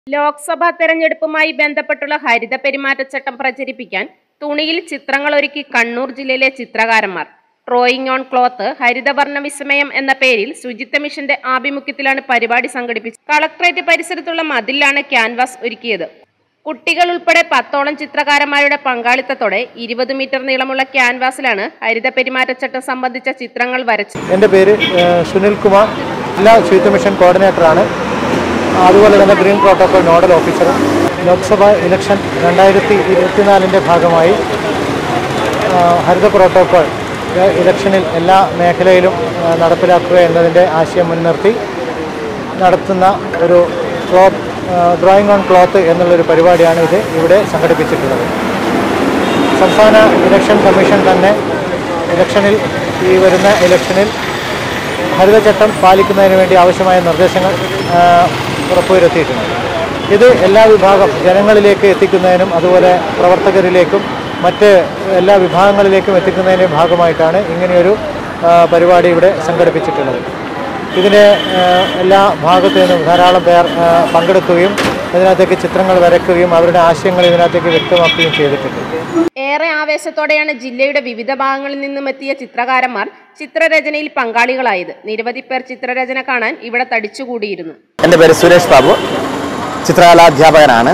ലോക്സഭാ തെരഞ്ഞെടുപ്പുമായി ബന്ധപ്പെട്ടുള്ള ഹരിത പെരുമാറ്റച്ചട്ടം പ്രചരിപ്പിക്കാൻ തുണിയിൽ ചിത്രങ്ങൾ ഒരുക്കി കണ്ണൂർ ജില്ലയിലെ ചിത്രകാരന്മാർ ഡ്രോയിങ് ഓൺ ക്ലോത്ത് ഹരിതവർണ്ണ വിസ്മയം എന്ന പേരിൽ ശുചിത്വ മിഷന്റെ ആഭിമുഖ്യത്തിലാണ് പരിപാടി സംഘടിപ്പിച്ചത് കളക്ടറേറ്റ് പരിസരത്തുള്ള മതിലാണ് ക്യാൻവാസ് ഒരുക്കിയത് കുട്ടികൾ ഉൾപ്പെടെ പത്തോളം ചിത്രകാരന്മാരുടെ പങ്കാളിത്തത്തോടെ ഇരുപത് മീറ്റർ നീളമുള്ള ക്യാൻവാസിലാണ് ഹരിത പെരുമാറ്റച്ചട്ടം സംബന്ധിച്ച ചിത്രങ്ങൾ വരച്ചത് എൻ്റെ പേര് ഏഹ്, സുനിൽ കുമാർ ജില്ലാ ശുചിത്വ മിഷൻ കോർഡിനേറ്ററാണ് അതുപോലെ തന്നെ ഗ്രീൻ പ്രോട്ടോകോൾ നോഡൽ ഓഫീസറും ലോക്സഭാ ഇലക്ഷൻ രണ്ടായിരത്തി ഇരുപത്തിനാലിൻ്റെ ഭാഗമായി ആ, ഹരിത പ്രോട്ടോകോൾ ഏഹ്, ഇലക്ഷനിൽ എല്ലാ മേഖലയിലും ആ, നടപ്പിലാക്കുക എന്നതിൻ്റെ ആശയം മുൻനിർത്തി നടത്തുന്ന ഒരു ക്ലോത്ത് ഡ്രോയിങ് ഓൺ ക്ലോത്ത് എന്നുള്ളൊരു പരിപാടിയാണ് ഇത് ഇവിടെ സംഘടിപ്പിച്ചിട്ടുള്ളത് സംസ്ഥാന ഇലക്ഷൻ കമ്മീഷൻ തന്നെ ഇലക്ഷനിൽ ഈ വരുന്ന ഇലക്ഷനിൽ ഹരിതചട്ടം പാലിക്കുന്നതിന് വേണ്ടി ആവശ്യമായ നിർദ്ദേശങ്ങൾ ആ, ഉറപ്പുവരുത്തിയിട്ടുണ്ട് ഇത് എല്ലാ വിഭാഗം ജനങ്ങളിലേക്ക് എത്തിക്കുന്നതിനും അതുപോലെ പ്രവർത്തകരിലേക്കും മറ്റ് എല്ലാ വിഭാഗങ്ങളിലേക്കും എത്തിക്കുന്നതിൻ്റെ ഭാഗമായിട്ടാണ് ഇങ്ങനെയൊരു ആ, പരിപാടി ഇവിടെ സംഘടിപ്പിച്ചിട്ടുള്ളത് ഇതിൻ്റെ ആ, എല്ലാ ഭാഗത്തു നിന്നും ധാരാളം പേർ ആ, പങ്കെടുക്കുകയും ഇതിനകത്തേക്ക് ചിത്രങ്ങൾ വരയ്ക്കുകയും അവരുടെ ആശയങ്ങൾ ഇതിനകത്തേക്ക് വ്യക്തമാക്കുകയും ചെയ്തിട്ടുണ്ട് ഏറെ ആവേശത്തോടെയാണ് ജില്ലയുടെ വിവിധ ഭാഗങ്ങളിൽ നിന്നും എത്തിയ ചിത്രകാരന്മാർ ചിത്രരചനയിൽ പങ്കാളികളായത് നിരവധി പേർ ചിത്രരചന കാണാൻ ഇവിടെ തടിച്ചുകൂടിയിരുന്നു എൻ്റെ പേര് സുരേഷ് ബാബു ചിത്രകലാധ്യാപകനാണ്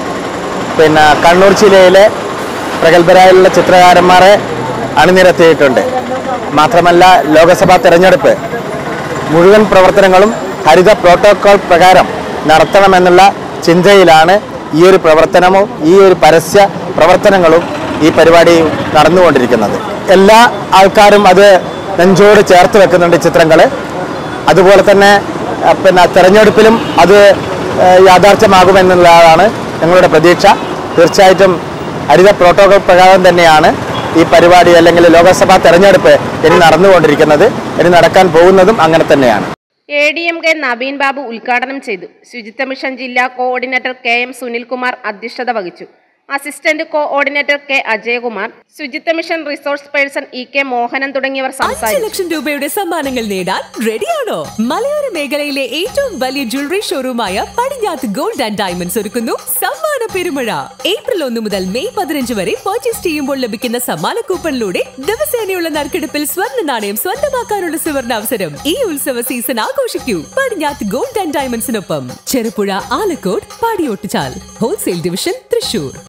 പിന്നെ കണ്ണൂർ ജില്ലയിലെ പ്രഗത്ഭരായുള്ള ചിത്രകാരന്മാരെ അണിനിരത്തിയിട്ടുണ്ട് മാത്രമല്ല ലോക്സഭാ തെരഞ്ഞെടുപ്പ് മുഴുവൻ പ്രവർത്തനങ്ങളും ഹരിത പ്രോട്ടോകോൾ പ്രകാരം നടത്തണമെന്നുള്ള ചിന്തയിലാണ് ഈ ഒരു പ്രവർത്തനവും ഈ ഒരു പരസ്യ പ്രവർത്തനങ്ങളും ഈ പരിപാടി നടന്നുകൊണ്ടിരിക്കുന്നത് എല്ലാ ആൾക്കാരും അത് നെഞ്ചോട് ചേർത്ത് വെക്കുന്നുണ്ട് ചിത്രങ്ങൾ അതുപോലെ തന്നെ അഹ് പിന്നെ തെരഞ്ഞെടുപ്പിലും അത് ഏഹ് യാഥാർത്ഥ്യമാകുമെന്നുള്ളതാണ് ഞങ്ങളുടെ പ്രതീക്ഷ തീർച്ചയായിട്ടും ഹരിത പ്രോട്ടോകോൾ പ്രകാരം തന്നെയാണ് ഈ പരിപാടി അല്ലെങ്കിൽ ലോക്സഭാ തെരഞ്ഞെടുപ്പ് ഇനി നടന്നുകൊണ്ടിരിക്കുന്നത് ഇനി നടക്കാൻ പോകുന്നതും അങ്ങനെ തന്നെയാണ് A D M K Naveen Babu ഉദ്ഘാടനം ചെയ്തു ശുചിത്വ മിഷൻ ജില്ലാ കോഓർഡിനേറ്റർ കെ എം സുനിൽകുമാർ അധ്യക്ഷത വഹിച്ചു അസിസ്റ്റന്റ് കോഓർഡിനേറ്റർ കെ അജയകുമാർ ശുചിത്വ mission resource person E K Mohanan തുടങ്ങിയവർ അഞ്ച് സംസാരിച്ചു ലക്ഷം രൂപയുടെ സമ്മാനങ്ങൾ നേടാൻ റെഡിയാണോ മലയോര മേഖലയിലെ ഏറ്റവും വലിയ ജ്വല്ലറി ഷോറൂമായ പടിഞ്ഞാത്ത് ഗോൾഡ് ആൻഡ് ഡയമണ്ട്സ് ഒരുക്കുന്നു സമ്മാന പെരുമഴ ഏപ്രിൽ ഒന്ന് മുതൽ മെയ് പതിനഞ്ച് വരെ പർച്ചേസ് ചെയ്യുമ്പോൾ ലഭിക്കുന്ന സമ്മാന കൂപ്പണിലൂടെ ദിവസേനയുള്ള നറുക്കെടുപ്പിൽ സ്വർണ്ണ നാണയം സ്വന്തമാക്കാനുള്ള സുവർണ അവസരം ഈ ഉത്സവ സീസൺ ആഘോഷിക്കൂ പടിഞ്ഞാത്ത് ഗോൾഡ് ആൻഡ് ഡയമണ്ട്സിനൊപ്പം ചെറുപുഴ ആലക്കോട് പാടിയോട്ടുചാൽ ഹോൾസെയിൽ ഡിവിഷൻ തൃശൂർ